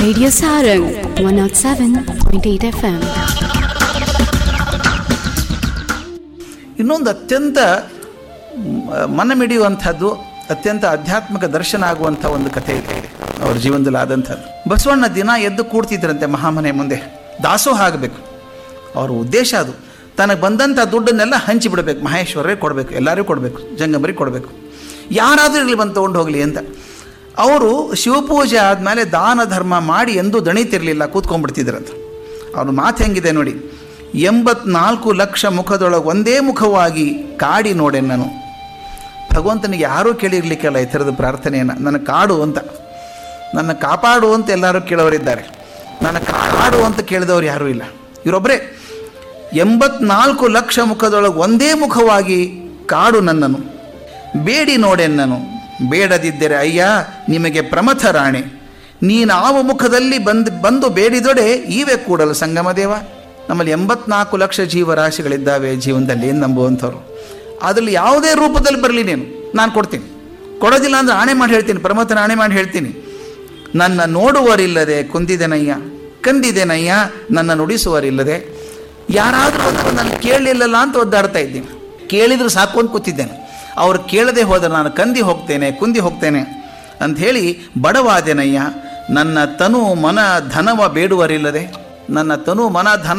Radio Sarang 107.8 FM. ಇನ್ನೊಂದು ಅತ್ಯಂತ ಮ- ಮನಮಿಡಿಯುವಂಥದ್ದು ಅತ್ಯಂತ ಆಧ್ಯಾತ್ಮಿಕ ದರ್ಶನ ಆಗುವಂಥ ಒಂದು ಕಥೆ ಇದೆ ಅವ್ರ ಜೀವನದಲ್ಲಿ ಆದಂಥದ್ದು ಬಸವಣ್ಣ ದಿನ ಎದ್ದು ಕೂಡ್ತಿದ್ರಂತೆ ಮಹಾಮನೆ ಮುಂದೆ ದಾಸೋಹ ಆಗಬೇಕು ಅವ್ರ ಉದ್ದೇಶ ಅದು ತನಗೆ ಬಂದಂಥ ದುಡ್ಡನ್ನೆಲ್ಲ ಹಂಚಿಬಿಡ್ಬೇಕು ಮಹೇಶ್ವರರೇ ಕೊಡಬೇಕು ಎಲ್ಲರಿಗೂ ಕೊಡಬೇಕು ಜಂಗಮರಿಗೆ ಕೊಡಬೇಕು ಯಾರಾದರೂ ಇರಲಿ ಬಂದು ತೊಗೊಂಡು ಹೋಗಲಿ ಅಂತ ಅವರು ಶಿವಪೂಜೆ ಆದಮೇಲೆ ದಾನ ಧರ್ಮ ಮಾಡಿ ಎಂದೂ ದಣಿತಿರಲಿಲ್ಲ ಕೂತ್ಕೊಂಡ್ಬಿಡ್ತಿದ್ರಂತ ಅವ್ರ ಮಾತು ಹೆಂಗಿದೆ ನೋಡಿ ಎಂಬತ್ನಾಲ್ಕು ಲಕ್ಷ ಮುಖದೊಳಗೆ ಒಂದೇ ಮುಖವಾಗಿ ಕಾಡಿ ನೋಡೆ ನಾನು ಭಗವಂತನಿಗೆ ಯಾರೂ ಕೇಳಿರ್ಲಿಕ್ಕಿಲ್ಲ ಈ ಥರದ ಪ್ರಾರ್ಥನೆಯನ್ನು ನನ್ನ ಕಾಡು ಅಂತ ನನ್ನ ಕಾಪಾಡು ಅಂತ ಎಲ್ಲರೂ ಕೇಳೋರಿದ್ದಾರೆ ನನ್ನ ಕಾಡು ಅಂತ ಕೇಳಿದವರು ಯಾರೂ ಇಲ್ಲ ಇವರೊಬ್ಬರೇ ಎಂಬತ್ನಾಲ್ಕು ಲಕ್ಷ ಮುಖದೊಳಗೆ ಒಂದೇ ಮುಖವಾಗಿ ಕಾಡು ನನ್ನನು ಬೇಡಿ ನೋಡೆನ್ನನು ಬೇಡದಿದ್ದರೆ ಅಯ್ಯ ನಿಮಗೆ ಪ್ರಮಥ ರಾಣೆ ನೀನಾವ ಮುಖದಲ್ಲಿ ಬಂದು ಬಂದು ಬೇಡಿದೊಡೆ ಈವೆ ಕೂಡಲು ಸಂಗಮದೇವ ನಮ್ಮಲ್ಲಿ ಎಂಬತ್ನಾಲ್ಕು ಲಕ್ಷ ಜೀವರಾಶಿಗಳಿದ್ದಾವೆ ಜೀವನದಲ್ಲಿ ಏನು ನಂಬುವಂಥವ್ರು ಅದರಲ್ಲಿ ಯಾವುದೇ ರೂಪದಲ್ಲಿ ಬರಲಿ ನೀನು ನಾನು ಕೊಡ್ತೀನಿ ಕೊಡೋದಿಲ್ಲ ಅಂದರೆ ಆಣೆ ಮಾಡಿ ಹೇಳ್ತೀನಿ ಪ್ರಮಥನ ಆಣೆ ಮಾಡಿ ಹೇಳ್ತೀನಿ ನನ್ನ ನೋಡುವರಿಲ್ಲದೆ ಕುಂದಿದೆನಯ್ಯ ಕಂದಿದೆನಯ್ಯ ನನ್ನ ನುಡಿಸುವರಿಲ್ಲದೆ ಯಾರಾದರೂ ಒಂದು ನನ್ನ ಕೇಳಲಿಲ್ಲಲ್ಲ ಅಂತ ಒದ್ದಾಡ್ತಾ ಇದ್ದೀನಿ ಕೇಳಿದ್ರು ಸಾಕು ಅಂತ ಕೂತಿದ್ದೇನೆ ಅವ್ರು ಕೇಳದೆ ಹೋದರೆ ನಾನು ಕಂದಿ ಹೋಗ್ತೇನೆ ಕುಂದಿ ಹೋಗ್ತೇನೆ ಅಂಥೇಳಿ ಬಡವಾದೆನಯ್ಯ ನನ್ನ ತನು ಮನ ಧನವ ಬೇಡುವರಿಲ್ಲದೆ ನನ್ನ ತನು ಮನ ಧನ